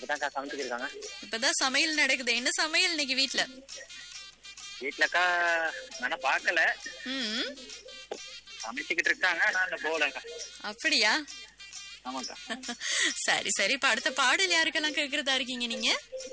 இப்பதான்க்கா சமைச்சுட்டு இருக்காங்க இப்பதான் சமையல் நடக்குது என்ன சமையல் இன்னைக்கு வீட்ல வீட்டுலக்கா நானே பார்க்கல ம் சமைச்சுக்கிட்டு இருக்காங்க நான் இந்த போகலக்கா அப்படியா ஆமாக்கா சரி சரி இப்ப அடுத்த பாடல் யாருக்கெல்லாம் கேக்குறதா இருக்கீங்க நீங்க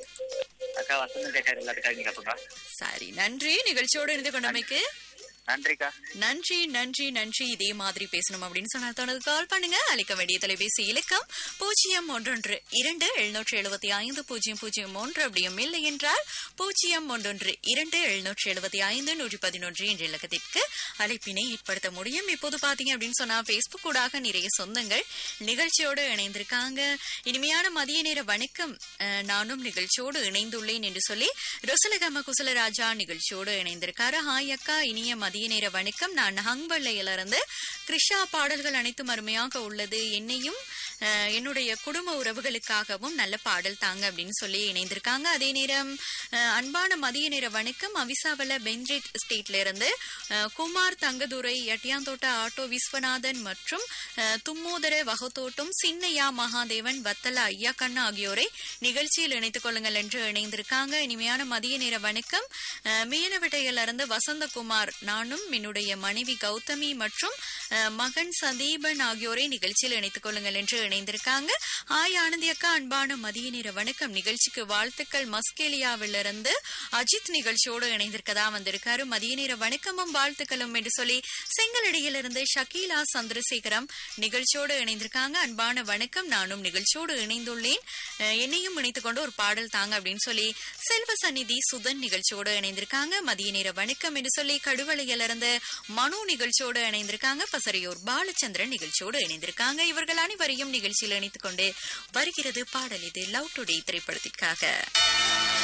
அக்கா வசந்தம் கேட்காரு எல்லாத்துக்காக நீங்க சொல்றா சரி நன்றி நிகழ்ச்சியோடு இணைந்து கொண்டமைக்கு நன்றிக்கா நன்றி நன்றி நன்றி இதே மாதிரி பேசணும் அப்படின்னு சொன்னா தொடர்ந்து கால் பண்ணுங்க அளிக்க வேண்டிய தொலைபேசி இலக்கம் பூஜ்ஜியம் ஒன்றொன்று இரண்டு எழுநூற்றி எழுபத்தி ஐந்து பூஜ்ஜியம் பூஜ்ஜியம் ஒன்று அப்படியும் இல்லை என்றால் பூஜ்ஜியம் ஒன்றொன்று இரண்டு எழுநூற்றி எழுபத்தி ஐந்து நூற்றி பதினொன்று என்ற இலக்கத்திற்கு அழைப்பினை ஏற்படுத்த முடியும் இப்போது பாத்தீங்க அப்படின்னு சொன்னா பேஸ்புக் ஊடாக நிறைய சொந்தங்கள் நிகழ்ச்சியோடு இணைந்திருக்காங்க இனிமையான மதிய நேர வணக்கம் அஹ், நானும் நிகழ்ச்சியோடு இணைந்துள்ளேன் என்று சொல்லி ரொசலகம குசலராஜா நிகழ்ச்சியோடு இணைந்திருக்காரு ஹாய் அக்கா இனிய மதிய நேர வணக்கம் நான் ஹங்பள்ளையிலிருந்து கிருஷா பாடல்கள் அனைத்தும் அருமையாக உள்ளது என்னையும் அஹ், என்னுடைய குடும்ப உறவுகளுக்காகவும் நல்ல பாடல் தாங்க அப்படின்னு சொல்லி இணைந்திருக்காங்க அதே நேரம் அஹ், அன்பான மதிய நேர வணக்கம் அவிசாவல பென்ஜெட் ஸ்டேட்ல இருந்து அஹ், குமார் தங்கதுரை எட்டியாந்தோட்ட ஆட்டோ விஸ்வநாதன் மற்றும் அஹ், தும்மோதர வகத்தோட்டம் சின்னையா மகாதேவன் வத்தல ஐயா கண்ணா ஆகியோரை நிகழ்ச்சியில் இணைத்துக் கொள்ளுங்கள் என்று இணைந்திருக்காங்க இனிமையான மதிய நேர வணக்கம் அஹ், மீனவட்டையில இருந்து வசந்தகுமார் நானும் என்னுடைய மனைவி கௌதமி மற்றும் அஹ், மகன் சதீபன் ஆகியோரை நிகழ்ச்சியில் இணைத்துக் கொள்ளுங்கள் என்று இணைந்திருக்காங்க ஆய் ஆனந்தி அக்கா அன்பான மதிய நேர வணக்கம் நிகழ்ச்சிக்கு வாழ்த்துக்கள் மஸ்கேலியாவிலிருந்து அஜித் நிகழ்ச்சியோடு இணைந்திருக்கதா வந்திருக்காரு மதிய நேர வணக்கமும் வாழ்த்துக்களும் என்று சொல்லி செங்கலடியிலிருந்து ஷக்கீலா சந்திரசேகரம் நிகழ்ச்சியோடு இணைந்திருக்காங்க அன்பான வணக்கம் நானும் நிகழ்ச்சியோடு இணைந்துள்ளேன் அஹ், என்னையும் இணைத்துக் கொண்டு ஒரு பாடல் தாங்க அப்படின்னு சொல்லி செல்வ சந்நிதி சுதன் நிகழ்ச்சியோடு இணைந்திருக்காங்க மதிய நேர வணக்கம் என்று சொல்லி கடுவளையிலிருந்து மனு நிகழ்ச்சியோடு இணைந்திருக்காங்க பசரையூர் பாலச்சந்திரன் நிகழ்ச்சியோடு இணைந்திருக்காங்க இவர்கள் அனைவரையும் நிகழ்ச்சியில் இணைத்துக் கொண்டு வருகிறது பாடல் இது லவ் டுடே திரைப்படத்திற்காக